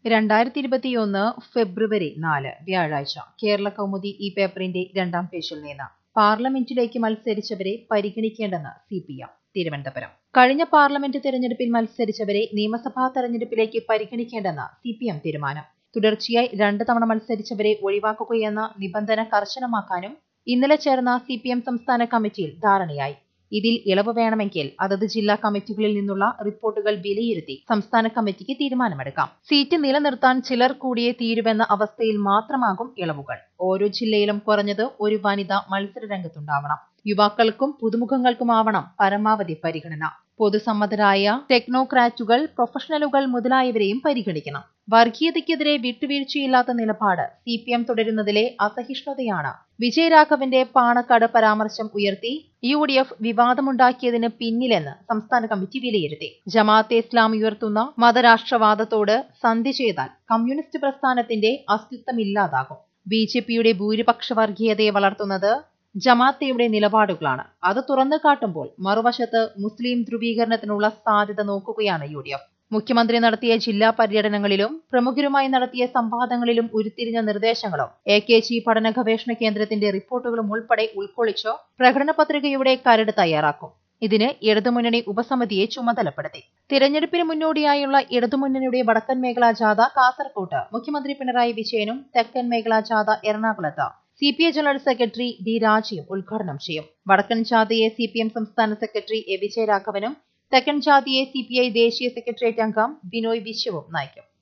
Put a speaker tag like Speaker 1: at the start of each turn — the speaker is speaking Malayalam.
Speaker 1: രണ്ടായിരത്തി ഇരുപത്തിയൊന്ന് ഫെബ്രുവരി നാല് വ്യാഴാഴ്ച കേരള കൗമുദി ഈ പേപ്പറിന്റെ രണ്ടാം പേജിൽ നിന്ന് പാർലമെന്റിലേക്ക് മത്സരിച്ചവരെ പരിഗണിക്കേണ്ടെന്ന് സി പി എം തിരുവനന്തപുരം കഴിഞ്ഞ പാർലമെന്റ് തെരഞ്ഞെടുപ്പിൽ മത്സരിച്ചവരെ നിയമസഭാ തെരഞ്ഞെടുപ്പിലേക്ക് പരിഗണിക്കേണ്ടെന്ന് സി പി എം തീരുമാനം തുടർച്ചയായി രണ്ട് തവണ മത്സരിച്ചവരെ ഒഴിവാക്കുകയെന്ന നിബന്ധന കർശനമാക്കാനും ഇന്നലെ ചേർന്ന സി പി എം സംസ്ഥാന കമ്മിറ്റിയിൽ ധാരണയായി ഇതിൽ ഇളവ് വേണമെങ്കിൽ അതത് ജില്ലാ കമ്മിറ്റികളിൽ നിന്നുള്ള റിപ്പോർട്ടുകൾ വിലയിരുത്തി സംസ്ഥാന കമ്മിറ്റിക്ക് തീരുമാനമെടുക്കാം സീറ്റ് നിലനിർത്താൻ ചിലർ കൂടിയേ തീരുവെന്ന അവസ്ഥയിൽ മാത്രമാകും ഇളവുകൾ ഓരോ ജില്ലയിലും കുറഞ്ഞത് ഒരു വനിത മത്സര രംഗത്തുണ്ടാവണം യുവാക്കൾക്കും പുതുമുഖങ്ങൾക്കുമാവണം പരമാവധി പരിഗണന പൊതുസമ്മതരായ ടെക്നോക്രാറ്റുകൾ പ്രൊഫഷണലുകൾ മുതലായവരെയും പരിഗണിക്കണം വർഗീയതയ്ക്കെതിരെ വിട്ടുവീഴ്ചയില്ലാത്ത നിലപാട് സി പി എം തുടരുന്നതിലെ അസഹിഷ്ണുതയാണ് വിജയരാഘവന്റെ പാണക്കാട് പരാമർശം ഉയർത്തി യു ഡി എഫ് വിവാദമുണ്ടാക്കിയതിന് പിന്നിലെന്ന് സംസ്ഥാന കമ്മിറ്റി വിലയിരുത്തി ജമാഅത്തെ ഇസ്ലാം ഉയർത്തുന്ന മതരാഷ്ട്രവാദത്തോട് സന്ധി ചെയ്താൽ കമ്മ്യൂണിസ്റ്റ് പ്രസ്ഥാനത്തിന്റെ അസ്തിത്വമില്ലാതാകും ബി ജെ പിയുടെ ഭൂരിപക്ഷ വർഗീയതയെ വളർത്തുന്നത് ജമാഅത്തയുടെ നിലപാടുകളാണ് അത് തുറന്നു കാട്ടുമ്പോൾ മറുവശത്ത് മുസ്ലിം ധ്രുവീകരണത്തിനുള്ള സാധ്യത നോക്കുകയാണ് യു ഡി എഫ് മുഖ്യമന്ത്രി നടത്തിയ ജില്ലാ പര്യടനങ്ങളിലും പ്രമുഖരുമായി നടത്തിയ സംവാദങ്ങളിലും ഉരുത്തിരിഞ്ഞ നിർദ്ദേശങ്ങളും എ കെ ജി പഠന ഗവേഷണ കേന്ദ്രത്തിന്റെ റിപ്പോർട്ടുകളും ഉൾപ്പെടെ ഉൾക്കൊള്ളിച്ച് പ്രകടന പത്രികയുടെ കരട് തയ്യാറാക്കും ഇതിന് ഇടതുമുന്നണി ഉപസമിതിയെ ചുമതലപ്പെടുത്തി തിരഞ്ഞെടുപ്പിന് മുന്നോടിയായുള്ള ഇടതുമുന്നണിയുടെ വടക്കൻ മേഖലാ ജാഥ കാസർകോട്ട് മുഖ്യമന്ത്രി പിണറായി വിജയനും തെക്കൻ മേഖലാ ജാഥ എറണാകുളത്ത് C P I general secretary D രാജയും ഉദ്ഘാടനം ചെയ്യും വടക്കൻ ജാഥയെ സി പി എം സംസ്ഥാന സെക്രട്ടറി എ വിജയരാഘവനും തെക്കൻ ജാതിയെ സി പി ഐ ദേശീയ സെക്രട്ടേറിയറ്റ് അംഗം ബിനോയ് വിശ്വവും നയിക്കും